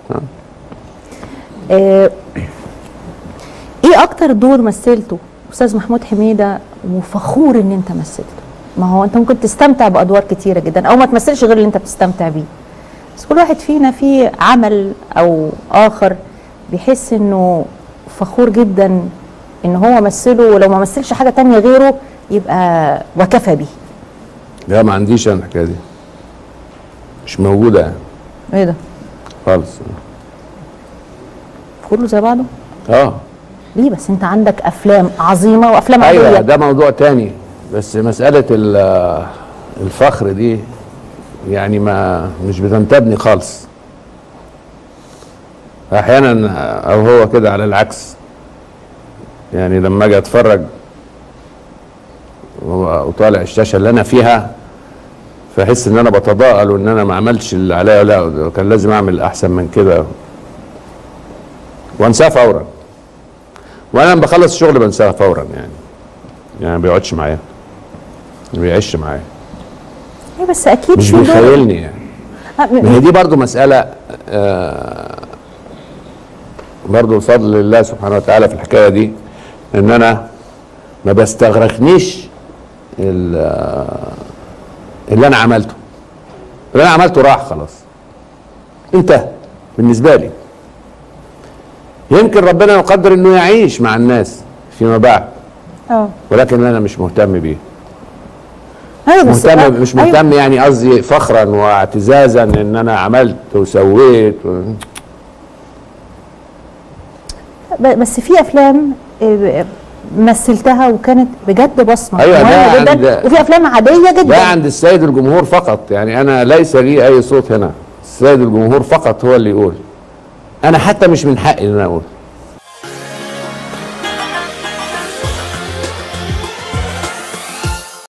آه، ايه اكتر دور مثلته استاذ محمود حميده وفخور ان انت مثلته ما هو انت ممكن تستمتع بادوار كتيره جدا او ما تمثلش غير اللي انت بتستمتع بيه بس كل واحد فينا في عمل او اخر بيحس انه فخور جدا ان هو مثله ولو ما مثلش حاجه تانية غيره يبقى وكفى به لا ما عنديش انا الحكايه دي مش موجوده يعني ايه ده خالص كله زي بعضه اه ليه بس انت عندك افلام عظيمه وافلام ايوه عاديه ده موضوع تاني بس مساله ال- الفخر دي يعني ما مش بتنتابني خالص احيانا او هو كده على العكس يعني لما اجي اتفرج و- وطالع الشاشه اللي انا فيها فاحس ان انا بتضاءل وان انا ما عملتش اللي عليا لا كان لازم اعمل احسن من كده وانساه فورا وانا لما بخلص الشغل بنساها فورا يعني يعني ما بيقعدش معايا ما بيعيش معايا ايه بس اكيد مش في دور- بيخيلني يعني آه، م- ما هي دي برضو مسألة آه برضو بفضل الله سبحانه وتعالى في الحكاية دي ان انا ما بستغرقنيش ال- آه، اللي انا عملته اللي انا عملته راح خلاص انتهى بالنسبة لي يمكن ربنا يقدر انه يعيش مع الناس فيما بعد اه ولكن انا مش مهتم بيه ايوه بس آه، مهتم مش أيوة. مهتم يعني قصدي فخرا واعتزازا ان انا عملت وسويت و... ب- بس في افلام آه، مثلتها وكانت بجد بصمه أيوة، ده مهمة جدا عند- وفي افلام عاديه جدا ده عند السيد الجمهور فقط يعني انا ليس لي اي صوت هنا السيد الجمهور فقط هو اللي يقول انا حتى مش من حقي ان انا اقول